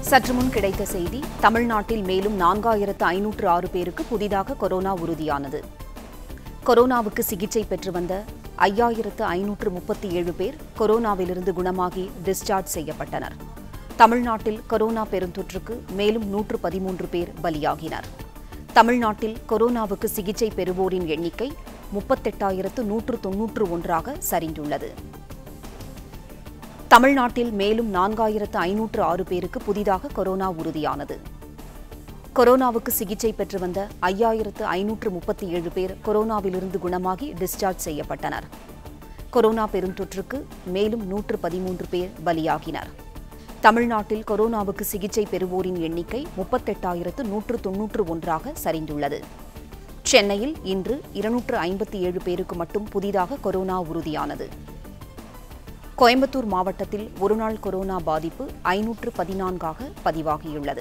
சற்று முன் கிடைத்த செய்தி தமிழ்நாட்டில் மேலும் நான்காயிரத்து ஐநூற்று ஆறு பேருக்கு புதிதாக கொரோனா உறுதியானது கொரோனாவுக்கு சிகிச்சை பெற்று வந்த ஐயாயிரத்து ஐநூற்று முப்பத்தி ஏழு பேர் கொரோனாவிலிருந்து குணமாகி டிஸ்சார்ஜ் செய்யப்பட்டனர் தமிழ்நாட்டில் கொரோனா பெருந்தொற்றுக்கு மேலும் நூற்று பதிமூன்று பேர் பலியாகினர் தமிழ்நாட்டில் கொரோனாவுக்கு சிகிச்சை பெறுவோரின் எண்ணிக்கை முப்பத்தெட்டாயிரத்து நூற்று தொன்னூற்று ஒன்றாக சரிந்துள்ளது தமிழ்நாட்டில் மேலும் நான்காயிரத்து ஐநூற்று ஆறு பேருக்கு புதிதாக கொரோனா உறுதியானது கொரோனாவுக்கு சிகிச்சை பெற்று வந்த ஐயாயிரத்து ஐநூற்று முப்பத்தி ஏழு பேர் கொரோனாவிலிருந்து குணமாகி டிஸ்சார்ஜ் செய்யப்பட்டனர் கொரோனா பெருந்தொற்றுக்கு மேலும் நூற்று பதிமூன்று பேர் பலியாகினர் தமிழ்நாட்டில் கொரோனாவுக்கு சிகிச்சை பெறுவோரின் எண்ணிக்கை முப்பத்தெட்டாயிரத்து நூற்று தொன்னூற்று ஒன்றாக சரிந்துள்ளது சென்னையில் இன்று இருநூற்று ஐம்பத்தி ஏழு பேருக்கு மட்டும் புதிதாக கொரோனா உறுதியானது கோயம்புத்தூர் மாவட்டத்தில் ஒருநாள் கொரோனா பாதிப்பு ஐநூற்று பதினான்காக பதிவாகியுள்ளது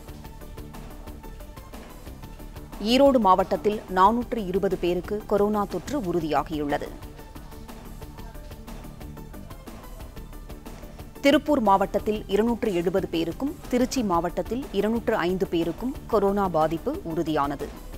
ஈரோடு மாவட்டத்தில் நானூற்று இருபது பேருக்கு கொரோனா தொற்று உறுதியாகியுள்ளது திருப்பூர் மாவட்டத்தில் இருநூற்று எழுபது பேருக்கும் திருச்சி மாவட்டத்தில் இருநூற்று ஐந்து பேருக்கும் கொரோனா பாதிப்பு உறுதியானது